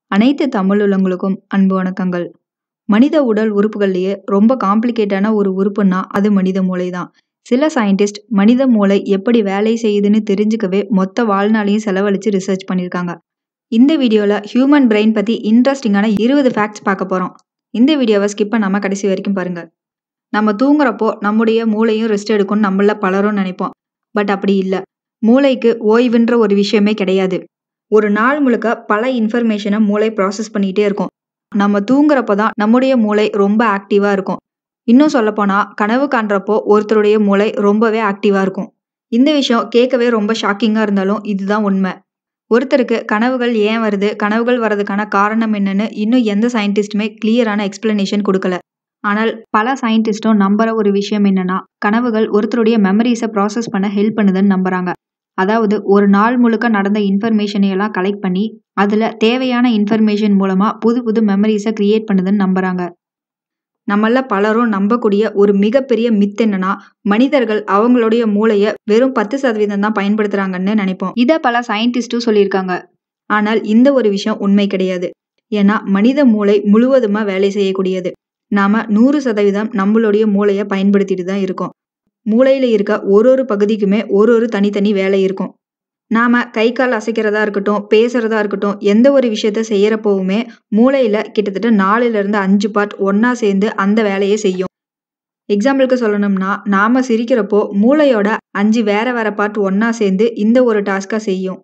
அனைத்து தமிழுள்ளங்களுக்கும் அன்பு வணக்கங்கள். மனித உடல் உறுப்புகள்லயே ரொம்ப காம்ப்ளிகேட்டான ஒரு உறுப்புன்னா அது மனித மூளை தான். சில சயின்டிஸ்ட் மனித மூளை எப்படி வேலை செய்யுதுன்னு தெரிஞ்சுக்கவே மொத்த வாழ்நாளையும் செலவழிச்சு ரிசர்ச் பண்ணியிருக்காங்க. இந்த வீடியோல ஹியூமன் பிரெயின் பத்தி இன்ட்ரெஸ்டிங்கான 20 ஃபேக்ட்ஸ் பார்க்க போறோம். இந்த வீடியோவை ஸ்கிப் பண்ணாம கடைசி வரைக்கும் பாருங்க. நம்ம தூங்குறப்போ நம்முடைய மூளையும் ரெஸ்ட் எடுக்கும்னு நம்மள பலரும் நினைப்போம். பட் அப்படி இல்ல. மூளைக்கு ஓய்வுன்ற ஒரு விஷயமே கிடையாது. ஒரு நாள் முழுக்க பல இன்ஃபர்மேஷன மூளை ப்ராசஸ் பண்ணிட்டே இருக்கும். நம்ம தூங்குறப்ப தான் நம்முடைய மூளை ரொம்ப ஆக்டிவா இருக்கும். இன்னும் சொல்லப்போனா கனவு காண்றப்போ ஒருத்தருடைய மூளை ரொம்பவே ஆக்டிவா இருக்கும். இந்த விஷயம் கேட்கவே ரொம்ப ஷாக்கிங்கா இருந்தாலும் இதுதான் உண்மை. ஒருத்தருக்கு கனவுகள் ஏன் வருது, கனவுகள் வரதுக்கான காரணம் என்னன்னு இன்னும் எந்த சயின்டிஸ்ட்டுமே கிளியரான எக்ஸ்பிளனேஷன் குடுக்கல. ஆனால் பல சயின்டிஸ்ட்டும் நம்புற ஒரு விஷயம் என்னன்னா, கனவுகள் ஒருத்தருடைய மெமரீஸ ப்ராசஸ் பண்ண ஹெல்ப் பண்ணுதுன்னு நம்புறாங்க. அதாவது ஒரு நாள் முழுக்க நடந்த இன்ஃபர்மேஷனை எல்லாம் கலெக்ட் பண்ணி, அதுல தேவையான இன்ஃபர்மேஷன் மூலமா புது புது மெமரீஸ கிரியேட் பண்ணுதுன்னு நம்புறாங்க. நம்மள்ல பலரும் நம்பக்கூடிய ஒரு மிகப்பெரிய மித் என்னன்னா, மனிதர்கள் அவங்களுடைய மூளைய வெறும் 10% தான் பயன்படுத்துறாங்கன்னு நினைப்போம். இத பல சயின்டிஸ்ட்டும் சொல்லியிருக்காங்க. ஆனால் இந்த ஒரு விஷயம் உண்மை கிடையாது. ஏன்னா மனித மூளை முழுவதுமா வேலை செய்யக்கூடியது. நாம 100% நம்மளுடைய மூளைய பயன்படுத்திட்டு தான் இருக்கோம். மூளையில இருக்க ஒரு ஒரு பகுதிக்குமே ஒரு ஒரு தனித்தனி வேலை இருக்கும். நாம கை கால் அசைக்கிறதா இருக்கட்டும், பேசுறதா இருக்கட்டும், எந்த ஒரு விஷயத்த செய்யறப்பவுமே மூளையில கிட்டத்தட்ட 4லிருந்து 5 பார்ட் ஒண்ணா சேர்ந்து அந்த வேலைய செய்யும். எக்ஸாம்பிள்க்கு சொல்லணும்னா, நாம சிரிக்கிறப்போ மூளையோட 5 வேற வேற பார்ட் ஒண்ணா சேர்ந்து இந்த ஒரு டாஸ்க்க செய்யும்.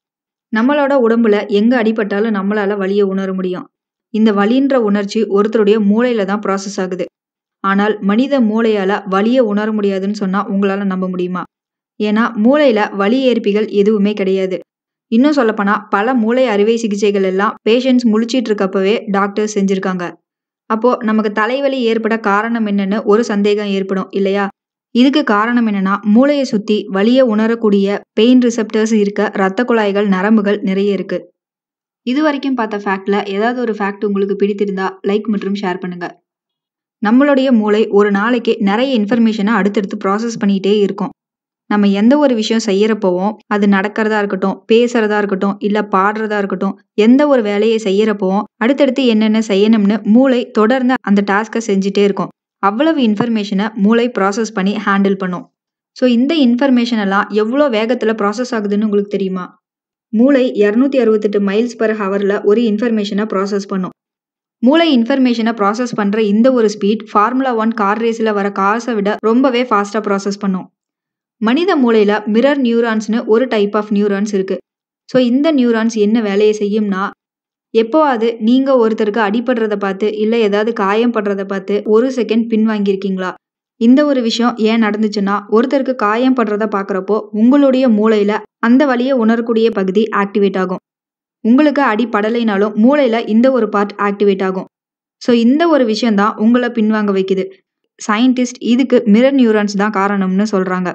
நம்மளோட உடம்புல எங்க அடிபட்டாலும் நம்மளால வலிய உணர முடியும். இந்த வலின்ற உணர்ச்சி ஒருத்தருடைய மூளையில தான் ப்ராசஸ் ஆகுது. ஆனால் மனித மூளையால வலிய உணர முடியாதுன்னு சொன்னா உங்களால நம்ப முடியுமா? ஏன்னா மூளையில வலி ஏற்பிகள் எதுவுமே கிடையாது. இன்னும் சொல்லப்போனா பல மூளை அறுவை சிகிச்சைகள் எல்லாம் பேஷண்ட்ஸ் முழிச்சிட்டு இருக்கப்பவே டாக்டர்ஸ் செஞ்சிருக்காங்க. அப்போ நமக்கு தலைவலி ஏற்பட காரணம் என்னன்னு ஒரு சந்தேகம் ஏற்படும் இல்லையா? இதுக்கு காரணம் என்னன்னா, மூளைய சுத்தி வலிய உணரக்கூடிய பெயின் ரிசெப்டர்ஸ் இருக்க ரத்த குழாய்கள், நரம்புகள் நிறைய இருக்கு. இதுவரைக்கும் பார்த்த ஃபேக்ட்ல ஏதாவது ஒரு ஃபேக்ட் உங்களுக்கு பிடித்திருந்தா லைக் மற்றும் ஷேர் பண்ணுங்க. நம்மளுடைய மூளை ஒரு நாளைக்கு நிறைய இன்ஃபர்மேஷன அடுத்தடுத்து ப்ராசஸ் பண்ணிட்டே இருக்கும். நம்ம எந்த ஒரு விஷயம் செய்யறப்பவும், அது நடக்கிறதா இருக்கட்டும், பேசுறதா இருக்கட்டும், இல்ல பாடுறதா இருக்கட்டும், எந்த ஒரு வேலைய செய்யறப்பவும் அடுத்தடுத்து என்னென்ன செய்யணும்னு மூளை தொடர்ந்து அந்த டாஸ்க்க செஞ்சுட்டே இருக்கும். அவ்வளவு இன்ஃபர்மேஷன மூளை ப்ராசஸ் பண்ணி ஹேண்டில் பண்ணும். சோ இந்த இன்ஃபர்மேஷன் எல்லாம் எவ்ளோ வேகத்துல ப்ராசஸ் ஆகுதுன்னு உங்களுக்கு தெரியுமா? மூளை 268 மைல்ஸ் பெர் ஹவர்ல ஒரு இன்ஃபர்மேஷன ப்ராசஸ் பண்ணும். மூளை இன்ஃபர்மேஷன ப்ராசஸ் பண்ற இந்த ஒரு ஸ்பீட் ஃபார்முலா 1 கார் ரேஸ்ல வர கார்ஸ விட ரொம்பவே ஃபாஸ்ட்டா ப்ராசஸ் பண்ணும். மனித மூளையில மிரர் நியூரான்ஸ்னு ஒரு டைப் ஆஃப் நியூரான்ஸ் இருக்கு. சோ இந்த நியூரான்ஸ் என்ன வேலைய செய்யும்னா, எப்போவாது நீங்க ஒருத்தருக்கு அடிபடுறத பார்த்து, இல்ல ஏதாவது காயம் படுறத பார்த்து ஒரு செகண்ட் பின்வாங்கியிருக்கீங்களா? இந்த ஒரு விஷயம் ஏன் நடந்துச்சுன்னா, ஒருத்தருக்கு காயம் படுறத பார்க்கறப்போ உங்களுடைய மூளையில அந்த வலிய உணரக்கூடிய பகுதி ஆக்டிவேட் ஆகும். உங்களுக்கு அடி படலைனாலும் மூளையில இந்த ஒரு பார்ட் ஆக்டிவேட் ஆகும். சோ இந்த ஒரு விஷயம் தான் உங்கள பின்வாங்க வைக்குது. சயின்டிஸ்ட் இதுக்கு மிரர் நியூரான்ஸ் தான் காரணம்னு சொல்றாங்க.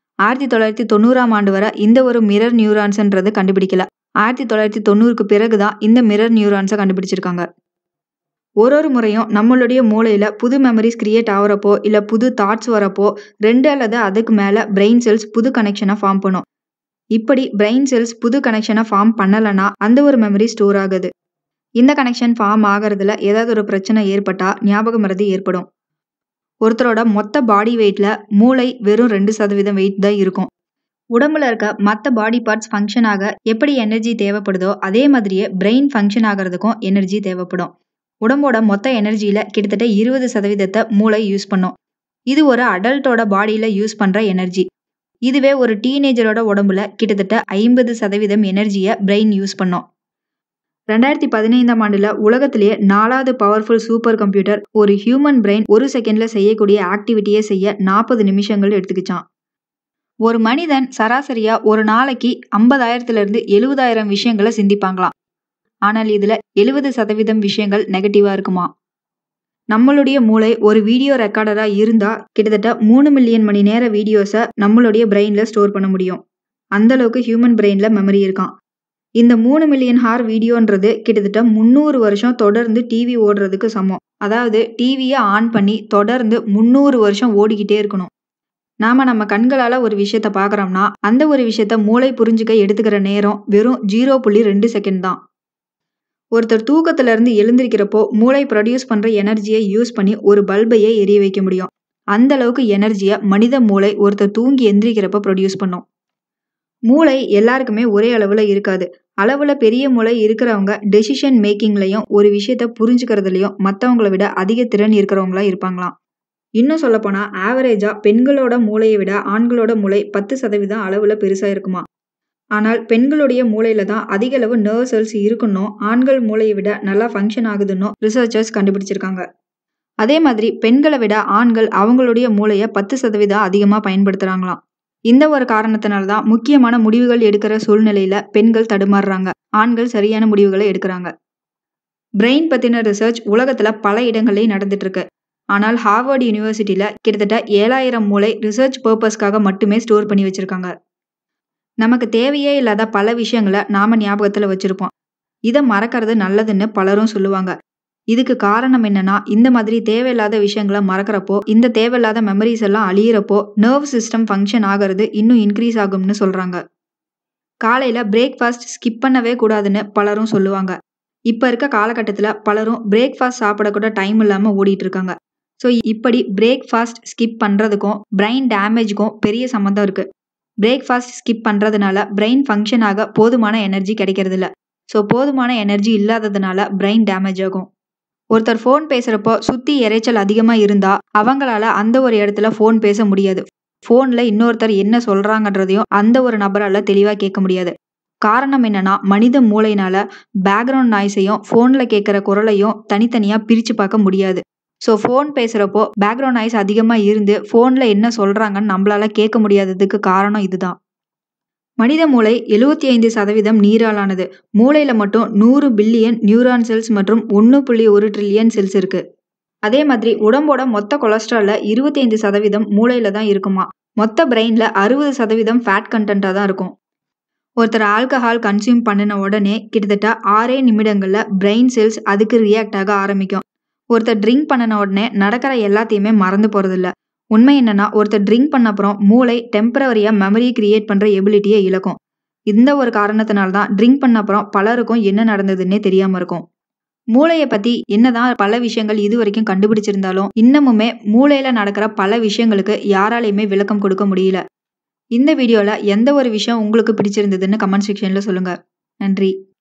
1990ஆம் ஆண்டு வரை இந்த ஒரு மிரர் நியூரான்ஸ்ன்றது கண்டுபிடிக்கல. 1990க்கு பிறகு தான் இந்த மிரர் நியூரான்ஸ கண்டுபிடிச்சிருக்காங்க. ஒரு ஒரு முறையும் நம்மளுடைய மூளையில புது மெமரீஸ் கிரியேட் ஆகுறப்போ, இல்ல புது தாட்ஸ் வரப்போ 2 அல்லது அதுக்கு மேல பிரெயின் செல்ஸ் புது கனெக்ஷன ஃபார்ம் பண்ணும். இப்படி பிரெயின் செல்ஸ் புது கனெக்ஷன ஃபார்ம் பண்ணலனா அந்த ஒரு மெமரி ஸ்டோர் ஆகாது. இந்த கனெக்ஷன் ஃபார்ம் ஆகறதுல ஏதாவது ஒரு பிரச்சனை ஏற்பட்டா ஞாபக மறதி ஏற்படும். ஒருத்தரோட மொத்த பாடி வெயிட்ல மூளை வெறும் 2% வெயிட் தான் இருக்கும். உடம்புல இருக்க மத்த பாடி பார்ட்ஸ் ஃபங்ஷன் ஆக எப்படி எனர்ஜி தேவைப்படுதோ, அதே மாதிரியே பிரெயின் ஃபங்ஷன் ஆகறதுக்கும் எனர்ஜி தேவைப்படும். உடம்போட மொத்த எனர்ஜில கிட்டத்தட்ட 20% மூளை யூஸ் பண்ணும். இது ஒரு அடல்ட்டோட பாடியில யூஸ் பண்ற எனர்ஜி. இதுவே ஒரு டீனேஜரோட உடம்புல கிட்டத்தட்ட 50% எனர்ஜிய பிரெயின் யூஸ் பண்ணும். 2015ஆம் ஆண்டுல உலகத்திலேயே 4வது பவர்ஃபுல் சூப்பர் கம்ப்யூட்டர் ஒரு ஹியூமன் பிரெயின் ஒரு செகண்ட்ல செய்யக்கூடிய ஆக்டிவிட்டிய செய்ய 40 நிமிஷங்கள் எடுத்துக்கிச்சாம். ஒரு மனிதன் சராசரியா ஒரு நாளைக்கு 50,000லிருந்து 70,000 விஷயங்கள சிந்திப்பாங்களாம். ஆனால் இதுல 70% விஷயங்கள் நெகட்டிவா இருக்குமாம். நம்மளுடைய மூளை ஒரு வீடியோ ரெக்கார்டரா இருந்தா கிட்டத்தட்ட 3 மில்லியன் மணி நேர வீடியோஸ நம்மளுடைய பிரெயின்ல ஸ்டோர் பண்ண முடியும். அந்த அளவுக்கு ஹியூமன் பிரெயின்ல மெமரி இருக்காம். இந்த 3 மில்லியன் ஹார் வீடியோன்றது கிட்டத்தட்ட 300 வருஷம் தொடர்ந்து டிவி ஓடுறதுக்கு சமம். அதாவது டிவிய ஆன் பண்ணி தொடர்ந்து 300 வருஷம் ஓடிக்கிட்டே இருக்கணும். நாம நம்ம கண்களால ஒரு விஷயத்த பார்க்கறோம்னா, அந்த ஒரு விஷயத்த மூளை புரிஞ்சுக்க எடுத்துக்கிற நேரம் வெறும் 0.2 செகண்ட் தான். ஒருத்தர் தூக்கத்துல இருந்து எழுந்திருக்கிறப்போ மூளை ப்ரொடியூஸ் பண்ற எனர்ஜியை யூஸ் பண்ணி ஒரு பல்பையே எரிய வைக்க முடியும் அந்த அளவுக்கு எனர்ஜியை மனித மூளை ஒருத்தர் தூங்கி எந்திரிக்கிறப்ப ப்ரொடியூஸ் பண்ணும் மூளை எல்லாருக்குமே ஒரே அளவுல இருக்காது அளவுல பெரிய மூளை இருக்கிறவங்க டெசிஷன் மேக்கிங்லயும் ஒரு விஷயத்த புரிஞ்சுக்கிறதுலயும் மற்றவங்களை விட அதிக திறன் இருக்கிறவங்களா இருப்பாங்களாம் இன்னும் சொல்லப்போனா ஆவரேஜா பெண்களோட மூளையை விட ஆண்களோட மூளை பத்து சதவீதம் அளவுல பெருசா இருக்குமா ஆனால் பெண்களுடைய மூளையில தான் அதிக அளவு நர்வ் செல்ஸ் இருக்கணும் ஆண்கள் மூளையை விட நல்லா ஃபங்க்ஷன் ஆகுதுன்னு ரிசர்ச்சர்ஸ் கண்டுபிடிச்சிருக்காங்க அதே மாதிரி பெண்களை விட ஆண்கள் அவங்களுடைய மூளையை பத்து சதவீதம் அதிகமாக பயன்படுத்துறாங்களாம் இந்த ஒரு காரணத்தினால தான் முக்கியமான முடிவுகள் எடுக்கிற சூழ்நிலையில பெண்கள் தடுமாறுறாங்க ஆண்கள் சரியான முடிவுகளை எடுக்கிறாங்க பிரெயின் பத்தின ரிசர்ச் உலகத்துல பல இடங்கள்லயும் நடந்துட்டு இருக்கு ஆனால் ஹார்வர்ட் யூனிவர்சிட்டியில கிட்டத்தட்ட ஏழாயிரம் மூளை ரிசர்ச் பர்பஸ்க்காக மட்டுமே ஸ்டோர் பண்ணி வச்சிருக்காங்க நமக்கு தேவையே இல்லாத பல விஷயங்களை நாம ஞாபகத்துல வச்சிருப்போம் இதை மறக்கிறது நல்லதுன்னு பலரும் சொல்லுவாங்க இதுக்கு காரணம் என்னன்னா இந்த மாதிரி தேவையில்லாத விஷயங்களை மறக்கிறப்போ இந்த தேவையில்லாத மெமரிஸ் எல்லாம் அழியிறப்போ நர்வ் சிஸ்டம் ஃபங்க்ஷன் ஆகிறது இன்னும் இன்க்ரீஸ் ஆகும்னு சொல்றாங்க காலையில பிரேக்ஃபாஸ்ட் ஸ்கிப் பண்ணவே கூடாதுன்னு பலரும் சொல்லுவாங்க இப்ப இருக்க காலகட்டத்தில் பலரும் பிரேக்ஃபாஸ்ட் சாப்பிடக்கூட டைம் இல்லாம ஓடிட்டு இருக்காங்க ஸோ இப்படி பிரேக்ஃபாஸ்ட் ஸ்கிப் பண்றதுக்கும் பிரெயின் டேமேஜுக்கும் பெரிய சம்மந்தம் இருக்கு பிரேக்ஃபாஸ்ட் ஸ்கிப் பண்றதுனால பிரெயின் ஃபங்க்ஷன் ஆக போதுமான எனர்ஜி கிடைக்கிறது இல்ல ஸோ போதுமான எனர்ஜி இல்லாததுனால பிரெயின் டேமேஜ் ஆகும் ஒருத்தர் ஃபோன் பேசுறப்போ சுத்தி இறைச்சல் அதிகமா இருந்தா அவங்களால அந்த ஒரு இடத்துல ஃபோன் பேச முடியாது ஃபோன்ல இன்னொருத்தர் என்ன சொல்றாங்கன்றதையும் அந்த ஒரு நபரால தெளிவா கேட்க முடியாது காரணம் என்னன்னா மனித மூளையினால பேக்ரவுண்ட் நாய்ஸையும் ஃபோன்ல கேட்குற குரலையும் தனித்தனியா பிரிச்சு பார்க்க முடியாது ஸோ ஃபோன் பேசுறப்போ பேக்ரவுண்ட் நாய்ஸ் அதிகமா இருந்து ஃபோன்ல என்ன சொல்றாங்கன்னு நம்மளால கேட்க முடியாததுக்கு காரணம் இதுதான் மனித மூளை எழுவத்தி ஐந்து சதவீதம் நீராலானது மூளையில மட்டும் நூறு பில்லியன் நியூரான் செல்ஸ் மற்றும் ஒன்று புள்ளி ஒரு ட்ரில்லியன் செல்ஸ் இருக்கு அதே மாதிரி உடம்போட மொத்த கொலஸ்ட்ரால்ல இருபத்தி ஐந்து சதவீதம் மூளையில தான் இருக்குமா மொத்த பிரெயின்ல அறுபது சதவீதம் ஃபேட் கண்டென்ட்டாக தான் இருக்கும் ஒருத்தர் ஆல்கஹால் கன்சியூம் பண்ணின உடனே கிட்டத்தட்ட ஆறே நிமிடங்கள்ல பிரெயின் செல்ஸ் அதுக்கு ரியாக்ட் ஆக ஆரம்பிக்கும் ஒருத்தர் ட்ரிங்க் பண்ணின உடனே நடக்கிற எல்லாத்தையுமே மறந்து போறதில்ல உண்மை என்னன்னா ஒருத்தர் ட்ரிங்க் பண்ண அப்புறம் மூளை டெம்பரவரியா மெமரி கிரியேட் பண்ற எபிலிட்டியை இழக்கும் இந்த ஒரு காரணத்தினால தான் ட்ரிங்க் பண்ண அப்புறம் பலருக்கும் என்ன நடந்ததுன்னே தெரியாம இருக்கும் மூளையை பத்தி என்னதான் பல விஷயங்கள் இது வரைக்கும் கண்டுபிடிச்சிருந்தாலும் இன்னமுமே மூளையில நடக்கிற பல விஷயங்களுக்கு யாராலையுமே விளக்கம் கொடுக்க முடியல இந்த வீடியோல எந்த ஒரு விஷயம் உங்களுக்கு பிடிச்சிருந்ததுன்னு கமெண்ட் செக்ஷன்ல சொல்லுங்க நன்றி